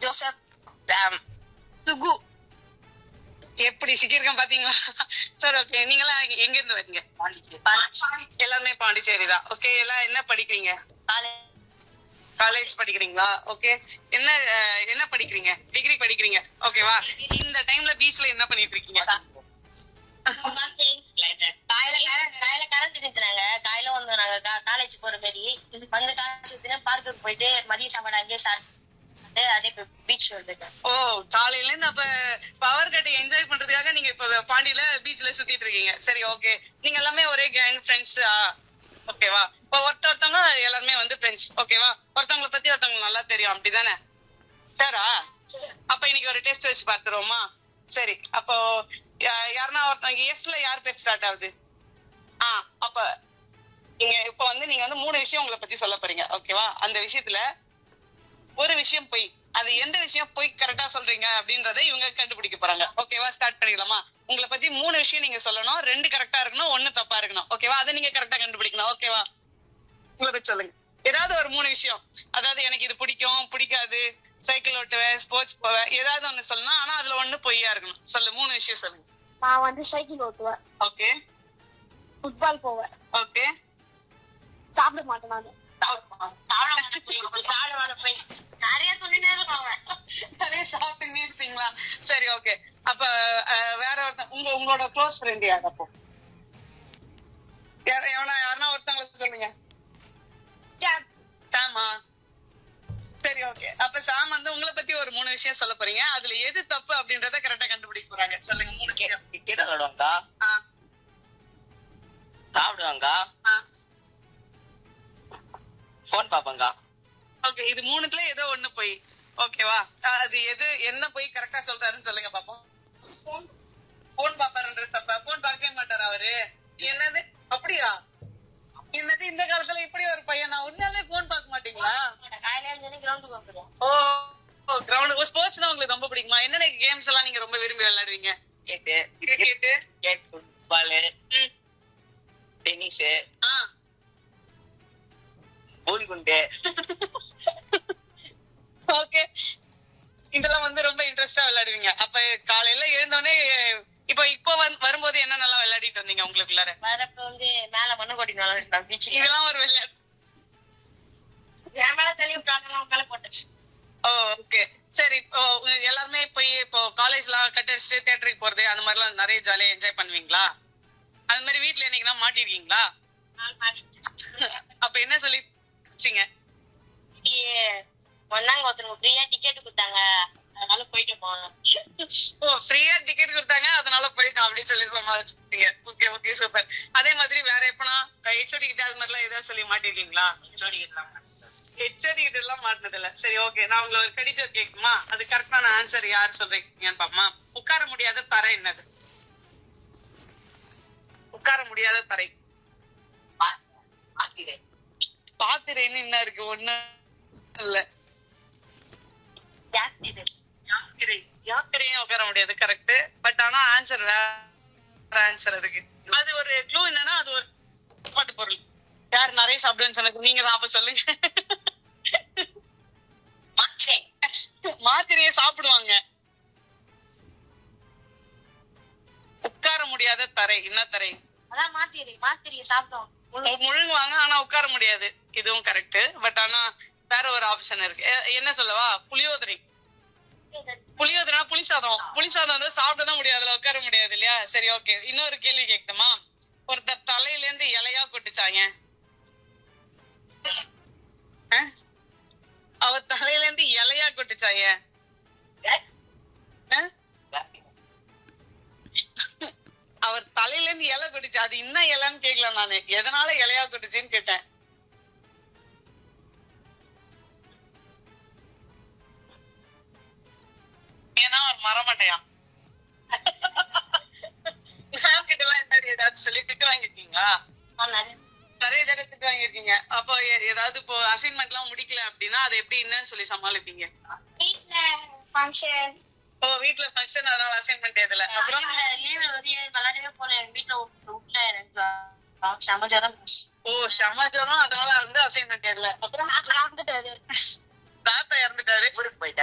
Joseph சாம் சுகு எப்படி சிக்கியிருக்கேன் பாத்தீங்களா சரி ஓகே நீங்களாம் எங்க இருந்து வரீங்க எல்லாருமே பாண்டிச்சேரி தான் ஓகே எல்லாம் என்ன படிக்கிறீங்க காலேஜ் படிக்கிறீங்களா ஓகே என்ன அஹ், என்ன படிக்கிறீங்க டிகிரி படிக்கிறீங்க ஓகேவா இந்த டைம்ல பீச்ல என்ன பண்ணிட்டு இருக்கீங்க காலையில காலையில கரண்ட் நிறுத்தினாங்க காலையில வந்து நாங்க காலேஜ் போற மாதிரி வந்து காலேஜ் பார்க்குக்கு போயிட்டு மதிய சாப்பாடு அங்கேயே சாப்பிட்டு அதே பீச் வந்துட்டேன் ஓ காலையில இருந்து அப்ப பவர் கட்டை என்ஜாய் பண்றதுக்காக நீங்க இப்ப பாண்டியில பீச்ல சுத்திட்டு இருக்கீங்க சரி ஓகே நீங்க எல்லாமே ஒரே கேங் ஃப்ரெண்ட்ஸ் ஓகேவா இப்போ ஒருத்த ஒருத்தவங்க எல்லாருமே வந்து ஃப்ரெண்ட்ஸ் ஓகேவா ஒருத்தவங்கள பத்தி ஒருத்தவங்களுக்கு நல்லா தெரியும் அப்படிதானே சரா அப்ப இன்னைக்கு ஒரு டெஸ்ட் வச்சு பாத்துருவோமா சரி அப்போ யா- யாருன்னா ஒருத்தவங்க எஸ்ல யார் பேர் ஸ்டார்ட் ஆகுது ஆ அப்ப நீங்க இப்ப வந்து நீங்க வந்து மூணு விஷயம் உங்களை பத்தி சொல்ல போறீங்க ஓகேவா அந்த விஷயத்துல ஒரு விஷயம் பொய் அது எந்த விஷயம் பொய் கரெக்டா சொல்றீங்க அப்படின்றத இவங்க கண்டுபிடிக்க போறாங்க ஓகேவா ஸ்டார்ட் பண்ணிடலாமா உங்களை பத்தி மூணு விஷயம் நீங்க சொல்லணும் ரெண்டு கரெக்டா இருக்கணும் ஒண்ணு தப்பா இருக்கணும் ஓகேவா அதை நீங்க கரெக்டா கண்டுபிடிக்கணும் ஓகேவா உங்களை பத்தி சொல்லுங்க ஏதாவது ஒரு மூணு விஷயம் அதாவது எனக்கு இது பிடிக்கும் பிடிக்காது சைக்கிள் ஓட்டுவேன் ஸ்போர்ட்ஸ் போவேன் ஏதாவது ஒண்ணு சொல்லணும் ஆனா அதுல ஒண்ணு பொய்யா இருக்கணும் சொல்லு மூணு விஷயம் சொல்லுங்க நான் வந்து சைக்கிள் ஓட்டுவேன் ஓகே ஃபுட்பால் போவேன் ஓகே சாப்பிட மாட்டேன் நானு சாப்பிட போய் நிறைய சொல்லினே இருக்காங்க நிறைய ஷாப்பிங் இருப்பீங்களா சரி ஓகே அப்ப அஹ், வேற ஒருத்தன் உங்க உங்களோட க்ளோஸ் ஃப்ரெண்ட் யார் அப்போ யார- எவனா யாருன்னா ஒருத்தவங்களுக்கு சொல்லுங்க சாமா சரி ஓகே அப்ப சாம் வந்து உங்களை பத்தி ஒரு மூணு விஷயம் சொல்ல போறீங்க அதுல எது தப்பு அப்படின்றத கரெக்டா கண்டுபிடிக்க போறாங்க சொல்லுங்க மூணு விஷயம். கிரிக்கெட் விளையாடுவாங்க ஆ, சாப்பிடுவாங்க ஆ. போன் பாப்பாங்க ஓகே இது மூணுத்துல ஏதோ ஒண்ணு போய் ஓகேவா அது எது என்ன போய் கரெக்டா சொல்றாருன்னு சொல்லுங்க பாப்போம் போன் பாப்பாருன்றது தப்பா போன் பார்க்கவே மாட்டாரு அவரு என்னது அப்படியா என்னது இந்த காலத்துல இப்படி ஒரு பையனா உண்மையாவே போன் பார்க்க மாட்டீங்களா காலையில இருந்து கிரவுண்டுக்கு வந்துடும் ஓ கிரவுண்ட் ஸ்போர்ட்ஸ் தான் உங்களுக்கு ரொம்ப பிடிக்குமா என்னென்ன கேம்ஸ் எல்லாம் நீங்க ரொம்ப விரும்பி விளையாடுவீங்க cricket cricket cricket football tennis ஆ பூலிகுண்டு ஓகே இதெல்லாம் வந்து ரொம்ப இன்ட்ரெஸ்டா விளையாடுவீங்க அப்ப காலையில எழுந்தோடனே இப்ப இப்போ வந்து வரும்போது என்ன நல்லா விளையாடிட்டு வந்தீங்க உங்களுக்குள்ளார வரப்ப வந்து மேல மண்ணு கொட்டி நல்லா பீச்சுக்கு இதெல்லாம் ஒரு விளையாட்டு என் மேல தள்ளி விட்டாங்க மேல போட்டேன் ஓ ஓகே சரி இப்போ உங்க எல்லாருமே போய் இப்போ காலேஜ்லாம் கட் அடிச்சுட்டு தியேட்டருக்கு போறது அந்த மாதிரிலாம் நிறைய ஜாலியா என்ஜாய் பண்ணுவீங்களா அது மாதிரி வீட்ல என்னைக்குனா மாட்டிருக்கீங்களா அப்ப என்ன சொல்லி வச்சீங்க ஒன்னாங்க ஒருத்தவங்க ஃப்ரீயா டிக்கெட் கொடுத்தாங்க அதனால போயிட்டு போனோம் ஓ ஃப்ரீயா டிக்கெட் கொடுத்தாங்க அதனால போயிட்டோம் அப்படின்னு சொல்லி சமாளிச்சிருக்கீங்க ஓகே ஓகே சூப்பர் அதே மாதிரி வேற எப்பனா ஹெச்ஓடி கிட்ட அது மாதிரிலாம் ஏதாவது சொல்லி மாட்டிருக்கீங்களா ஹெச்ஓடி கிட்ட எல்லாம் மாட்டினது இல்ல சரி ஓகே நான் உங்களை ஒரு கடிச்சர் கேக்குமா அது கரெக்டான ஆன்சர் யார் சொல்றீங்கன்னு பாப்போமா உட்கார முடியாத தரை என்னது உட்கார முடியாத தரை பாத்திரன்னு என்ன இருக்கு ஒண்ணு இல்ல ஜாஸ்தி இது யாத்திரை யாத்திரையும் உட்கார முடியாது கரெக்ட் பட் ஆனா ஆன்சர் வேற ஆன்சர் அதுக்கு அது ஒரு க்ளூ என்னன்னா அது ஒரு சாப்பாட்டு பொருள் யார் நிறைய சாப்பிடுன்னு சொன்னது நீங்க தான் அப்ப சொல்லுங்க மாத்திரையே சாப்பிடுவாங்க உட்கார முடியாத தரை என்ன தரை அதான் மாத்திரை மாத்திரையை சாப்பிட்டோம் மு- முழுங்குவாங்க ஆனா உட்கார முடியாது இதுவும் கரெக்ட் பட் ஆனா வேற ஒரு ஆப்ஷன் இருக்கு எ- என்ன சொல்லவா புளியோதரை புளியோதரை புளி சாதம் புளி சாதம் வந்து சாப்பிடதான் முடியாது அதுல உட்கார முடியாது இல்லையா சரி ஓகே இன்னொரு கேள்வி கேட்கணுமா ஒருத்தர் தலையில இருந்து இலையா கொட்டுச்சாங்க அஹ்? அவர் தலையில இருந்து இலையா கொட்டுச்சாங்க அஹ்? அவர் தலையில இருந்து இலை கொட்டுச்சு அது என்ன இலைன்னு கேக்கல நானு எதனால இலையா கொட்டுச்சுன்னு கேட்டேன் ஏன்னா அவர் மரமட்டையா மேம் கிட்ட எல்லாம் என்ன ஏதாச்சும் சொல்லி திட்டு வாங்கிருக்கீங்களா நிறைய தடவை திட்டு வாங்கிருக்கீங்க அப்போ எ- ஏதாவது இப்போ அசைன்மெண்ட் எல்லாம் முடிக்கல அப்படின்னா அதை எப்படி என்னன்னு சொல்லி சமாளிப்பீங்க வீட்ல ஃபங்க்ஷன் ஓ வீட்ல ஃபங்க்ஷன் அதனால அசைன்மெண்ட் எதுல அப்புறம் லீவ்ல வந்து விளையாடவே போல என் வீட்டுல விட்டுல எனக்கு சமாச்சாரம் ஓ சமாச்சாரம் அதனால வந்து அசைன்மெண்ட் எதுல அப்புறம் வந்துட்டு தாத்தா இறந்துட்டாரு ஊருக்கு போயிட்டேன்